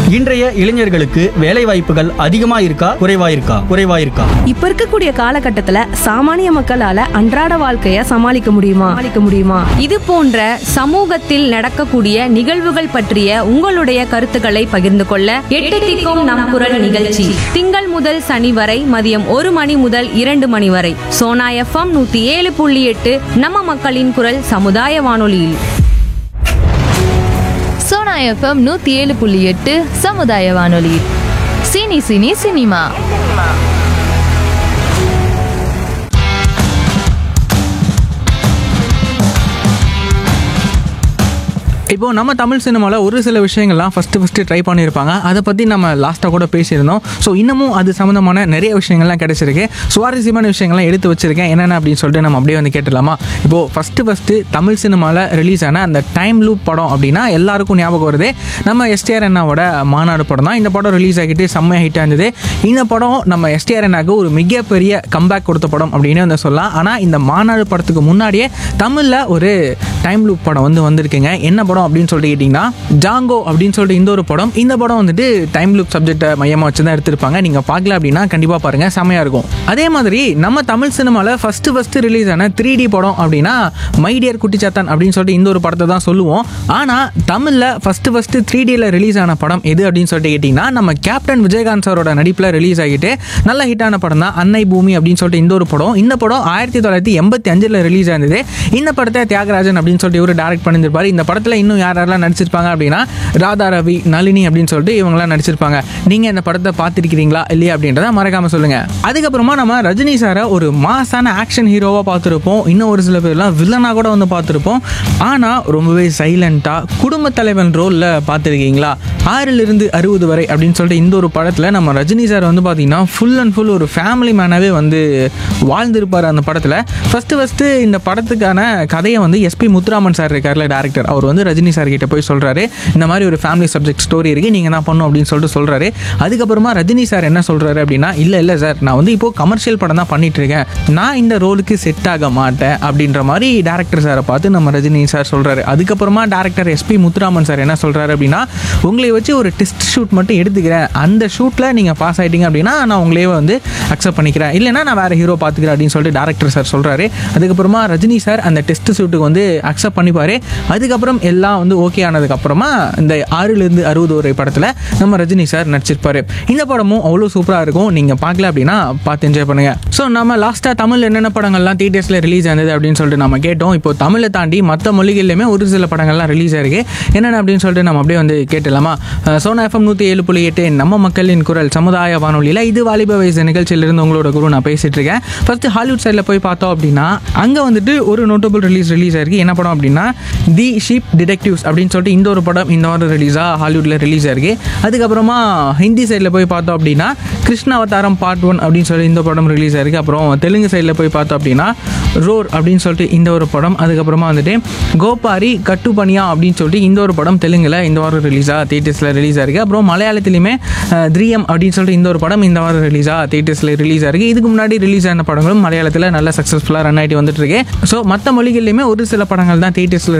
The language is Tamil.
இன்றைய இளைஞர்களுக்கு வேலை வாய்ப்புகள் அதிகமா இருக்கா குறைவா இருக்கா குறைவா இருக்கா இப்ப இருக்கக்கூடிய காலகட்டத்துல சாமானிய மக்களால அன்றாட வாழ்க்கைய சமாளிக்க முடியுமா சமாளிக்க முடியுமா இது போன்ற சமூகத்தில் நடக்கக்கூடிய நிகழ்வுகள் பற்றிய உங்களுடைய கருத்துக்களை பகிர்ந்து கொள்ள எட்டு திக்கும் நம் குரல் நிகழ்ச்சி திங்கள் முதல் சனி வரை மதியம் ஒரு மணி முதல் இரண்டு மணி வரை சோனா எஃப்எம் நூத்தி ஏழு புள்ளி எட்டு நம்ம மக்களின் குரல் சமுதாய வானொலியில் சோனா எஃப்எம் நூத்தி ஏழு புள்ளி எட்டு சமுதாய வானொலி சினி சினி சினிமா இப்போ நம்ம தமிழ் சினிமாவில் ஒரு சில விஷயங்கள்லாம் ஃபஸ்ட்டு ஃபஸ்ட்டு ட்ரை பண்ணியிருப்பாங்க அதை பற்றி நம்ம லாஸ்ட்டாக கூட பேசியிருந்தோம் ஸோ இன்னமும் அது சம்மந்தமான நிறைய விஷயங்கள்லாம் கிடைச்சிருக்கு சுவாரஸ்யமான விஷயங்கள்லாம் எடுத்து வச்சிருக்கேன் என்னென்ன அப்படின்னு சொல்லிட்டு நம்ம அப்படியே வந்து கேட்டுடலாமா இப்போது ஃபஸ்ட்டு ஃபஸ்ட்டு தமிழ் சினிமாவில் ரிலீஸ் ஆன அந்த டைம் லூப் படம் அப்படின்னா எல்லாருக்கும் ஞாபகம் வருது நம்ம எஸ்டிஆர் அண்ணாவோட மாநாடு படம் தான் இந்த படம் ரிலீஸ் ஆகிட்டு செம்ம ஹிட்டாக இருந்தது இந்த படம் நம்ம எஸ்டிஆர் அண்ணாக்கு ஒரு மிகப்பெரிய கம்பேக் கொடுத்த படம் அப்படின்னு வந்து சொல்லலாம் ஆனால் இந்த மாநாடு படத்துக்கு முன்னாடியே தமிழில் ஒரு டைம் லூப் படம் வந்து வந்திருக்குங்க என்ன படம் அப்படின்னு சொல்லிட்டு கேட்டிங்கன்னா ஜாங்கோ அப்படின்னு சொல்லிட்டு இந்த ஒரு படம் இந்த படம் வந்துட்டு டைம் லூப் சப்ஜெக்டை மையமாக வச்சு தான் எடுத்திருப்பாங்க நீங்கள் பார்க்கல அப்படின்னா கண்டிப்பாக பாருங்கள் செமையாக இருக்கும் அதே மாதிரி நம்ம தமிழ் சினிமாவில் ஃபஸ்ட்டு ஃபஸ்ட்டு ரிலீஸ் ஆன த்ரீ டி படம் அப்படின்னா மைடியர் குட்டிச்சாத்தான் அப்படின்னு சொல்லிட்டு இந்த ஒரு படத்தை தான் சொல்லுவோம் ஆனால் தமிழில் ஃபஸ்ட்டு ஃபஸ்ட்டு த்ரீ டியில் ரிலீஸ் ஆன படம் எது அப்படின்னு சொல்லிட்டு கேட்டிங்கன்னா நம்ம கேப்டன் விஜயகாந்த் சாரோட நடிப்பில் ரிலீஸ் ஆகிட்டு நல்ல ஹிட்டான படம் தான் அன்னை பூமி அப்படின்னு சொல்லிட்டு இந்த ஒரு படம் இந்த படம் ஆயிரத்தி தொள்ளாயிரத்தி எண்பத்தி அஞ்சில் ரிலீஸ் ஆனது இந்த படத்தை தியாகராஜன் அப்படின்னு சொல்லிட்டு இவர் டேரக்ட் பண்ணியிருப்பாரு இந்த படத்தில் இன்னும் யார் யாரெல்லாம் நடிச்சிருப்பாங்க அப்படின்னா ராதா ரவி நளினி அப்படின்னு சொல்லிட்டு இவங்கெல்லாம் நடிச்சிருப்பாங்க நீங்கள் இந்த படத்தை பார்த்துருக்கிறீங்களா இல்லையா அப்படின்றத மறக்காம சொல்லுங்க அதுக்கப்புறமா நம்ம ரஜினி சாரை ஒரு மாசான ஆக்ஷன் ஹீரோவாக பார்த்துருப்போம் இன்னும் ஒரு சில பேர்லாம் வில்லனாக கூட வந்து பார்த்துருப்போம் ஆனால் ரொம்பவே சைலண்ட்டாக குடும்ப தலைவன் ரோலில் பார்த்துருக்கீங்களா ஆறிலிருந்து அறுபது வரை அப்படின்னு சொல்லிட்டு இந்த ஒரு படத்தில் நம்ம ரஜினி சார் வந்து பார்த்தீங்கன்னா ஃபுல் அண்ட் ஃபுல் ஒரு ஃபேமிலி மேனாகவே வந்து வாழ்ந்திருப்பார் அந்த படத்தில் ஃபஸ்ட்டு ஃபஸ்ட்டு இந்த படத்துக்கான கதையை வந்து எஸ்பி முத்துராமன் சார் இருக்கார்ல டேரக்டர் அவர் வந்து ரஜினி சார் கிட்ட போய் சொல்கிறாரு இந்த மாதிரி ஒரு ஃபேமிலி சப்ஜெக்ட் ஸ்டோரி இருக்குது நீங்கள் தான் பண்ணும் அப்படின்னு சொல்லிட்டு சொல்கிறாரு அதுக்கப்புறமா ரஜினி சார் என்ன சொல்கிறாரு அப்படின்னா இல்லை இல்லை சார் நான் வந்து இப்போ கமர்ஷியல் படம் தான் பண்ணிட்டு இருக்கேன் நான் இந்த ரோலுக்கு செட் ஆக மாட்டேன் அப்படின்ற மாதிரி டேரக்டர் சாரை பார்த்து நம்ம ரஜினி சார் சொல்கிறாரு அதுக்கப்புறமா டேரக்டர் எஸ்பி முத்துராமன் சார் என்ன சொல்கிறாரு அப்படின்னா உங்களை வச்சு ஒரு டெஸ்ட் ஷூட் மட்டும் எடுத்துக்கிறேன் அந்த ஷூட்டில் நீங்கள் பாஸ் ஆகிட்டீங்க அப்படின்னா நான் உங்களையே வந்து அக்செப்ட் பண்ணிக்கிறேன் இல்லைனா நான் வேறு ஹீரோ பார்த்துக்கிறேன் அப்படின்னு சொல்லிட்டு டேரக்டர் சார் சொல்கிறாரு அதுக்கப்புறமா ரஜினி சார் அந்த டெஸ்ட் ஷூட்டுக்கு வந்து அக்செப்ட் பண்ணிப்பார் அதுக்கப்புறம் எல்லாம் வந்து ஓகே ஆனதுக்கப்புறமா இந்த ஆறுலேருந்து அறுபது வரை படத்தில் நம்ம ரஜினி சார் நடிச்சிருப்பாரு இந்த படமும் அவ்வளோ சூப்பராக இருக்கும் நீங்கள் பார்க்கல அப்படின்னா பார்த்து என்ஜாய் பண்ணுங்கள் ஸோ நம்ம லாஸ்ட்டாக தமிழ் என்னென்ன படங்கள்லாம் தியேட்டர்ஸில் ரிலீஸ் ஆனது அப்படின்னு சொல்லிட்டு நம்ம கேட்டோம் இப்போ தமிழை தாண்டி மற்ற மொழிகள்லையுமே ஒரு சில படங்கள்லாம் ரிலீஸ் ஆயிருக்கு என்னென்ன அப்படின்னு சொல்லிட்டு நம்ம அப்படியே வந்து கேட்டலாமா அஹ் சோனா எஃப்எம் நூற்றி ஏழு புள்ளி எட்டு நம்ம மக்களின் குரல் சமுதாய வானொலியில் இது வாலிப வயசு நிகழ்ச்சியிலிருந்து உங்களோட குரு நான் பேசிட்டு இருக்கேன் ஃபர்ஸ்ட் ஹாலிவுட் சைடில் போய் பார்த்தோம் அப்படின்னா அங்கே வந்துட்டு ஒரு நோட்டபிள் ரிலீஸ் ரிலீஸ் ஆயிருக்கு என்ன படம் அப்படின்னா தி ஷீப் டிடெக்டிவ்ஸ் அப்படின்னு சொல்லிட்டு இந்த ஒரு படம் இந்த வாரம் ரிலீஸாக ஹாலிவுட்டில் ரிலீஸ் ஆயிருக்கு அதுக்கப்புறமா ஹிந்தி சைடில் போய் பார்த்தோம் அப்படின்னா கிருஷ்ண அவதாரம் பார்ட் ஒன் அப்படின்னு சொல்லி இந்த படம் ரிலீஸ் ஆயிருக்கு அப்புறம் தெலுங்கு சைடில் போய் பார்த்தோம் அப்படின்னா ரோர் அப்படின்னு சொல்லிட்டு இந்த ஒரு படம் அதுக்கப்புறமா வந்துட்டு கோபாரி கட்டுப்பனியா அப்படின்னு சொல்லிட்டு இந்த ஒரு படம் தெலுங்குல இந்த வாரம் ரிலீஸாக தேட்டர்ஸில் ரிலீஸ் ஆயிருக்கு அப்புறம் மலையாளத்துலையுமே அஹ், திரியம் அப்படின்னு சொல்லிட்டு இந்த ஒரு படம் இந்த வாரம் ரிலீஸாக தேட்டர்ஸில் ரிலீஸ் ஆயிருக்கு இதுக்கு முன்னாடி ரிலீஸ் ஆன படங்களும் மலையாளத்தில் நல்ல சக்ஸஸ்ஃபுல்லாக ரன் ஆகிட்டு வந்துட்டு இருக்கு ஸோ மற்ற மொழிகள்லையுமே ஒரு சில படங்கள் தான் தேட்டர்ஸில்